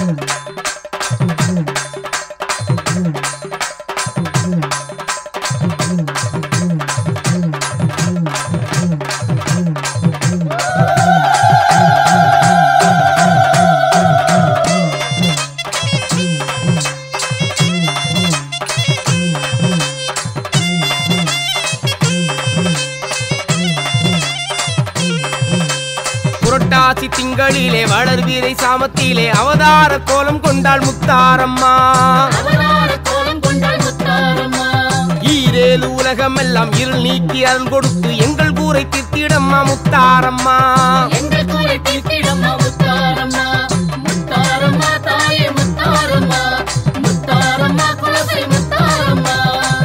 புரட்டாசி திங்களிலே வளர்வீரை சாமத்திலே அவதார கோலம் கொண்டாள் முத்தாரம்மா அவதார கோலம் கொண்டாள் முத்தாரம்மா ஈரேலு உலகமெல்லாம் இருள் நீக்கி அருள் கொடுத்து எங்கள் கூரை தித்திடம்மா முத்தாரம்மா எங்கள் கூரை தீர்த்திடம்மா முத்தாரம்மா முத்தாரம்மா தாயே முத்தாரம்மா முத்தாரம்மா குலசை முத்தாரம்மா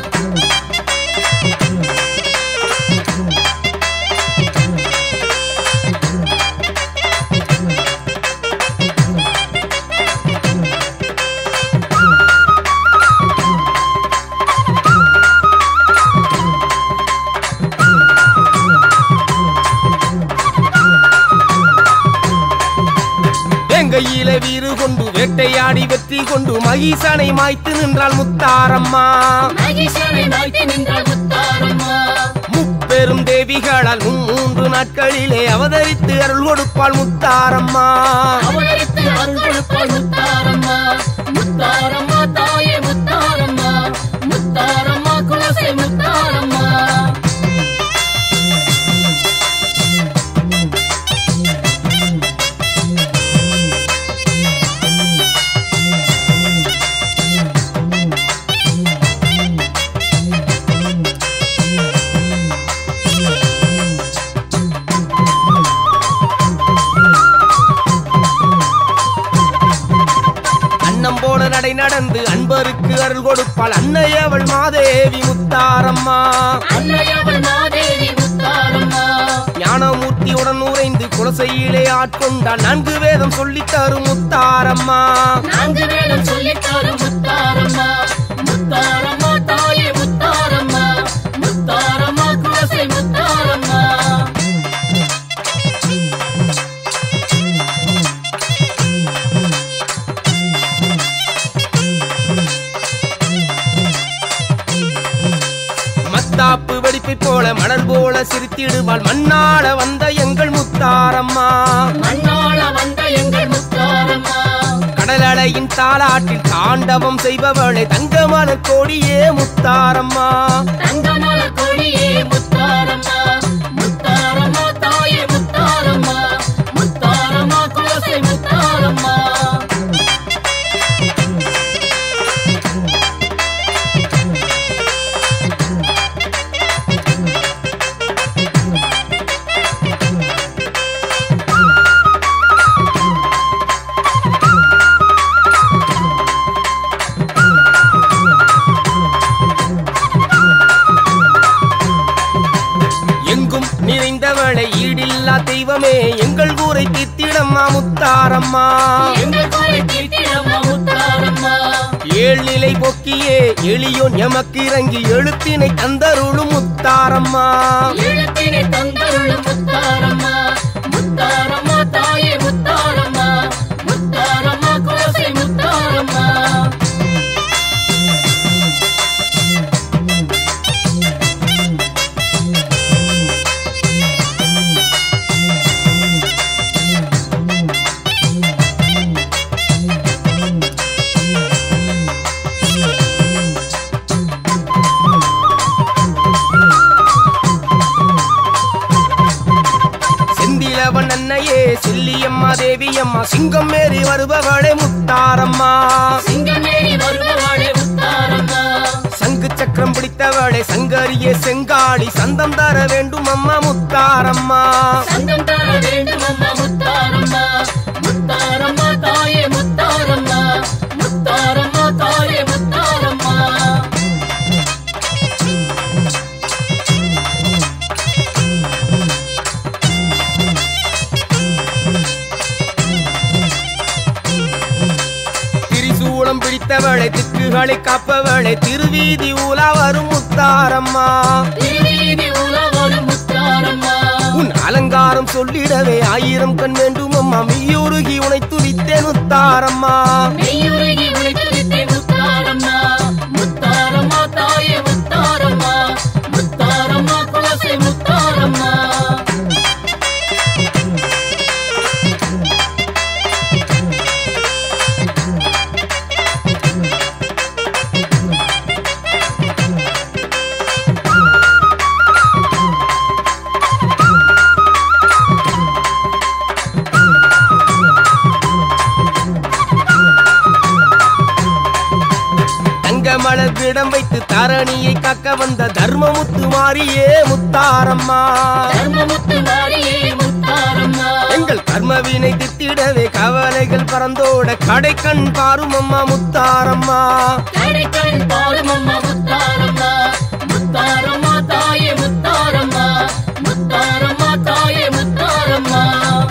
வெங்கையில வீறு கொண்டு வேட்டையாடி வெற்றி கொண்டு மகிசனை மாய்த்து நின்றாள் முத்தாரம்மா மகிஷனை மாய்த்து நின்றாள் முத்தாரம்மா முப்பெரும் தேவிகளால் மூன்று நாட்களிலே அவதரித்து அருள் கொடுப்பாள் முத்தாரம்மா அவதரித்து அருள் கொடுப்பாள் முத்தாரம்மா முத்தாரம்மா தாயே முத்தாரம்மா முத்தாரம்மா குலசை முத்தாரம்மா அன்னம் போல நடை நடந்து அன்பருக்கு அருள் கொடுப்பாள் அன்னையவள் மாதேவி முத்தாரம்மா அன்னையவள் மாதேவி முத்தாரம்மா ஞானமூர்த்தியுடன் உறைந்து குலசையிலே ஆட்கொண்டாள் நான்கு வேதம் சொல்லித் தரும் முத்தாரம்மா நான்கு வேதம் சொல்லித்தாரும் முத்தாரம்மா முத்தாரம்மா தாயே முத்தாரம்மா முத்தாரம்மா குலசை முத்தாரம்மா மத்தாப்பு வெடிப்பை போல மணல் போல சிரித்திடுவாள் மண்ணாள வந்த எங்கள் முத்தாரம்மா மண்ணாள வந்த எங்கள் முத்தாரம்மா கடலலையின் தாளாட்டில் தாண்டவம் செய்பவளே தங்கமலர் கோடியே முத்தாரம்மா தங்கமல கொடியே முத்தாரம்மா முத்தாரம்மா தாயே முத்தாரம்மா முத்தாரம்மா குலசை முத்தாரம்மா எங்கும் நிறைந்தவளை ஈடில்லா தெய்வமே எங்கள் ஊரை தித்திடம்மா முத்தாரம்மா எங்கள் கோரை தீர்த்திடம்மா முத்தாரம்மா ஏழ் நிலை பொக்கியே எளியோன் எமக்கு இறங்கி எழுத்தினை தந்தருளும் முத்தாரம்மா எழுத்தினை தந்தருளும் முத்தாரம்மா முத்தாரம்மா தாயே முத்தாரம்மா முத்தாரம்மா குலசை முத்தாரம்மா செந்திலவன் அன்னையே செல்லியம்மா தேவியம்மா சிங்கம் மேறி வருபவளே முத்தாரம்மா சிங்கமேரி வருபவாளே முத்தாரம்மா சங்கு சக்கரம் பிடித்தவளே சங்கரிய செங்காளி சந்தம் தர வேண்டும் அம்மா முத்தாரம்மா சந்தம் தர வேண்டும் அம்மா முத்தாரம்மா முத்தாரம்மா தாயே முத்தாரம்மா முத்தாரம்மா தாயே முத்தாரம்மா திரிசூலம் பிடித்தவளை திக்குகளை காப்பவளை திருவீதி உலா வரும் முத்தாரம்மா திருவீதி உலவரும் முத்தாரம்மா உன் அலங்காரம் சொல்லிடவே ஆயிரம் கண் வேண்டும் அம்மா மெய்யுருகி உனை துதித்தேன் முத்தாரம்மா மெய்யுருகி உழைத்துதித்தே முத்தாரம்மா முத்தாரம்மா தாயே முத்தாரம்மா முத்தாரம்மா குலசை முத்தாரம்மா தங்க மலர் பீடம் வைத்து தாரணியை காக்க வந்த தர்மமுத்து மாறியே முத்தாரம்மா தர்மமுத்து மாரியே முத்தாரம்மா எங்கள் கர்மவினை தித்திடவே கவலைகள் பறந்தோட கடைக்கண் பாரும் அம்மா முத்தாரம்மா கடைக்கண் பாடும் அம்மா முத்தாரம்மா முத்தாரம்மா தாயே முத்தாரம்மா முத்தாரம்மா தாயே முத்தாரம்மா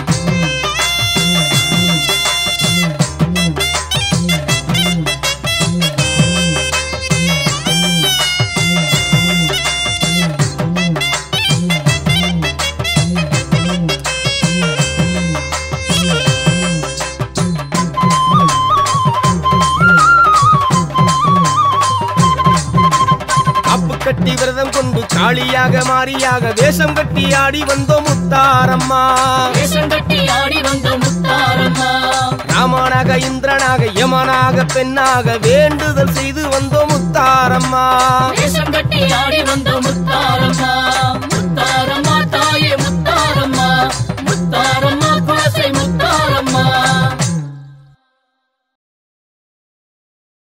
காப்பு கட்டி விரதம் கொண்டு காளியாக மாறியாக வேஷம் கட்டி ஆடி வந்தோம் முத்தாரம்மா வேஷம் கட்டி ஆடி வந்த முத்தாரம்மா ராமனாக இந்திரனாக யமனாக பெண்ணாக வேண்டுதல் செய்து வந்தோம் முத்தாரம்மா வேஷம் கட்டி ஆடி வந்த முத்தாரம்மா